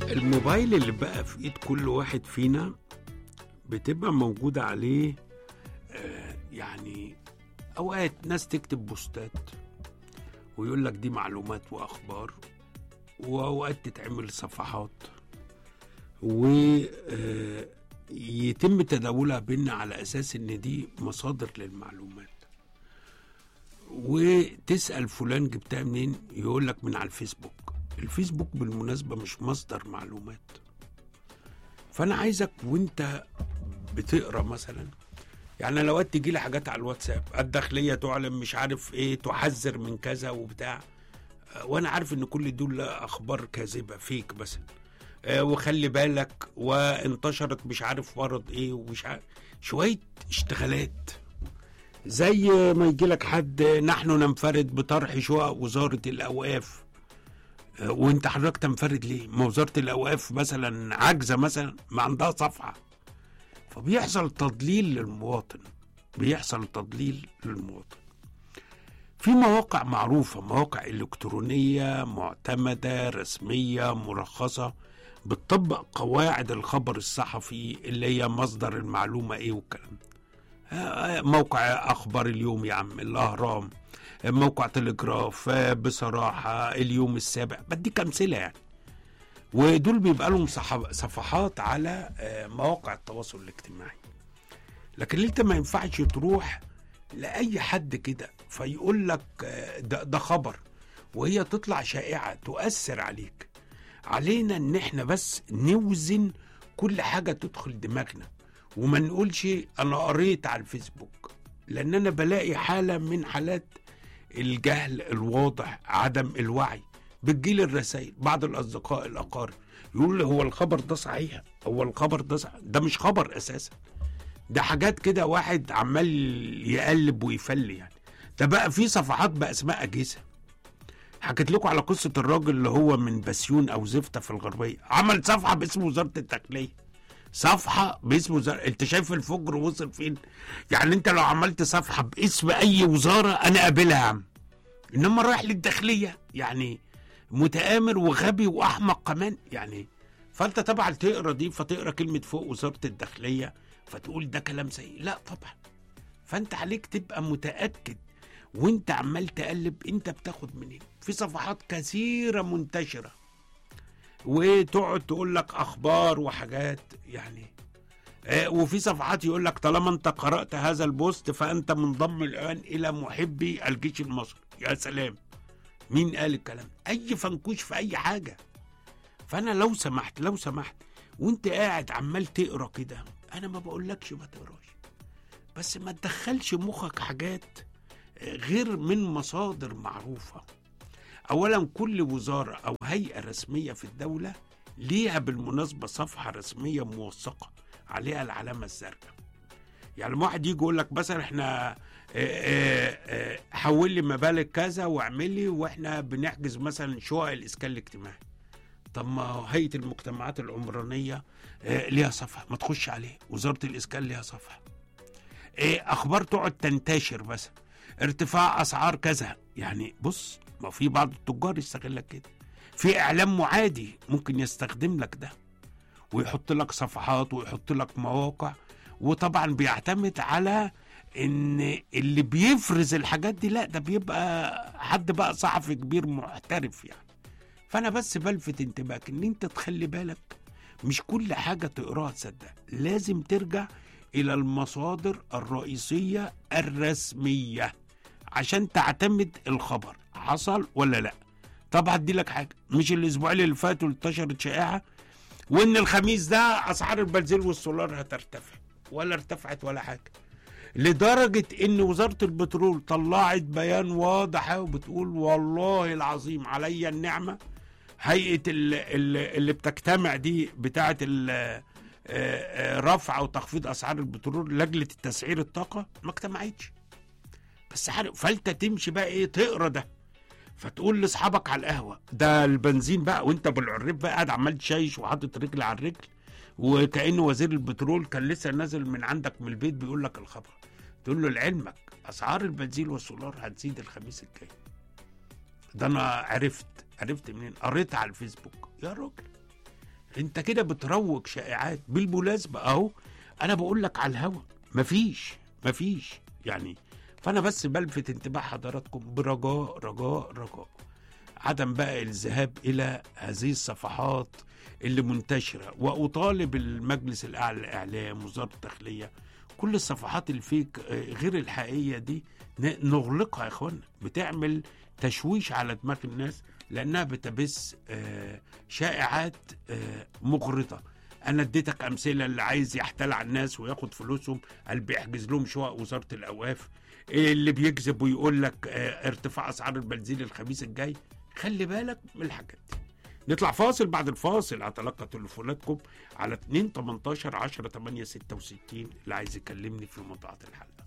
الموبايل اللي بقى في ايد كل واحد فينا بتبقى موجودة عليه آه، يعني اوقات ناس تكتب بوستات ويقول لك دي معلومات واخبار واوقات تتعمل صفحات ويتم تداولها بينا على اساس ان دي مصادر للمعلومات وتسال فلان جبتها منين يقول لك من على الفيسبوك الفيسبوك بالمناسبه مش مصدر معلومات فانا عايزك وانت بتقرا مثلا يعني لو تجي لي حاجات على الواتساب الداخليه تعلن مش عارف ايه تحذر من كذا وبتاع آه، وانا عارف ان كل دول اخبار كاذبه فيك مثلا آه، وخلي بالك وانتشرت مش عارف مرض ايه ومش عارف شويه اشتغالات زي ما يجي لك حد نحن ننفرد بطرح شقق وزاره الاوقاف آه، وانت حضرتك تنفرد ليه؟ ما وزاره الاوقاف مثلا عاجزه مثلا ما عندها صفحه فبيحصل تضليل للمواطن بيحصل تضليل للمواطن في مواقع معروفة مواقع إلكترونية معتمدة رسمية مرخصة بتطبق قواعد الخبر الصحفي اللي هي مصدر المعلومة إيه والكلام ده. آه، موقع أخبار اليوم يا عم الأهرام آه، موقع تلجراف آه، بصراحة اليوم السابع بديك أمثلة يعني ودول بيبقى لهم صح- صفحات على آه، مواقع التواصل الاجتماعي لكن انت ما ينفعش تروح لاي حد كده فيقول لك آه، ده, ده خبر وهي تطلع شائعه تؤثر عليك علينا ان احنا بس نوزن كل حاجه تدخل دماغنا وما نقولش انا قريت على الفيسبوك لان انا بلاقي حاله من حالات الجهل الواضح عدم الوعي بتجيلي الرسائل بعض الاصدقاء الاقارب يقول لي هو الخبر ده صحيح هو الخبر ده صحيح. ده مش خبر اساسا ده حاجات كده واحد عمال يقلب ويفل يعني ده بقى في صفحات باسماء اجهزه حكيت لكم على قصه الراجل اللي هو من بسيون او زفته في الغربيه عمل صفحه باسم وزاره الداخليه صفحه باسم وزاره انت شايف الفجر وصل فين يعني انت لو عملت صفحه باسم اي وزاره انا قابلها يا عم انما رايح للداخليه يعني متآمر وغبي واحمق كمان يعني فانت طبعا تقرا دي فتقرا كلمه فوق وزاره الداخليه فتقول ده كلام سيء لا طبعا فانت عليك تبقى متاكد وانت عمال تقلب انت بتاخد منين في صفحات كثيره منتشره وتقعد تقول لك اخبار وحاجات يعني آه، وفي صفحات يقول لك طالما انت قرات هذا البوست فانت منضم الان الى محبي الجيش المصري يا سلام مين قال الكلام اي فنكوش في اي حاجه فانا لو سمحت لو سمحت وانت قاعد عمال تقرا كده انا ما بقولكش ما تقراش بس ما تدخلش مخك حاجات آه، غير من مصادر معروفه اولا كل وزاره او هيئه رسميه في الدوله ليها بالمناسبه صفحه رسميه موثقه عليها العلامه الزرقاء يعني لما واحد يجي يقول لك مثلا احنا آه، آه، آه، حول لي مبالغ كذا واعمل لي واحنا بنحجز مثلا شقق الاسكان الاجتماعي طب ما هو هيئه المجتمعات العمرانيه آه، ليها صفحه ما تخش عليه وزاره الاسكان ليها صفحه إيه اخبار تقعد تنتشر مثلا ارتفاع اسعار كذا يعني بص ما في بعض التجار يستغلك كده في اعلام معادي ممكن يستخدم لك ده ويحط لك صفحات ويحط لك مواقع وطبعا بيعتمد على ان اللي بيفرز الحاجات دي لا ده بيبقى حد بقى صحفي كبير محترف يعني فانا بس بلفت انتباهك ان انت تخلي بالك مش كل حاجه تقراها تصدق لازم ترجع الى المصادر الرئيسيه الرسميه عشان تعتمد الخبر حصل ولا لا طب هدي لك حاجه مش الاسبوعين اللي فاتوا اللي انتشرت شائعه وان الخميس ده اسعار البنزين والسولار هترتفع ولا ارتفعت ولا حاجه لدرجه ان وزاره البترول طلعت بيان واضح وبتقول والله العظيم عليا النعمه هيئه ال- ال- اللي بتجتمع دي بتاعه ال- آه، آه، رفع او تخفيض اسعار البترول لجنه التسعير الطاقه ما اجتمعتش بس عارف فانت تمشي بقى ايه تقرا ده فتقول لاصحابك على القهوه ده البنزين بقى وانت بالعريف بقى قاعد عمال تشيش وحاطط رجل على الرجل وكانه وزير البترول كان لسه نازل من عندك من البيت بيقول لك الخبر تقول له لعلمك اسعار البنزين والسولار هتزيد الخميس الجاي ده انا عرفت عرفت منين قريت على الفيسبوك يا راجل انت كده بتروج شائعات بالمناسبه اهو انا بقول لك على الهوا مفيش مفيش يعني فانا بس بلفت انتباه حضراتكم برجاء رجاء رجاء عدم بقى الذهاب الى هذه الصفحات اللي منتشره واطالب المجلس الاعلى للاعلام وزاره الداخليه كل الصفحات الفيك آه، غير الحقيقيه دي ن- نغلقها يا اخوانا بتعمل تشويش على دماغ الناس لانها بتبث آه، شائعات آه، مغرضه انا اديتك امثله اللي عايز يحتال على الناس وياخد فلوسهم قال بيحجز لهم شقق وزاره الاوقاف اللي بيكذب ويقول لك آه، ارتفاع اسعار البنزين الخميس الجاي خلي بالك من الحاجات دي نطلع فاصل بعد الفاصل هتلقى تليفوناتكم على 2 18 10 8 66 اللي عايز يكلمني في موضوعات الحلقه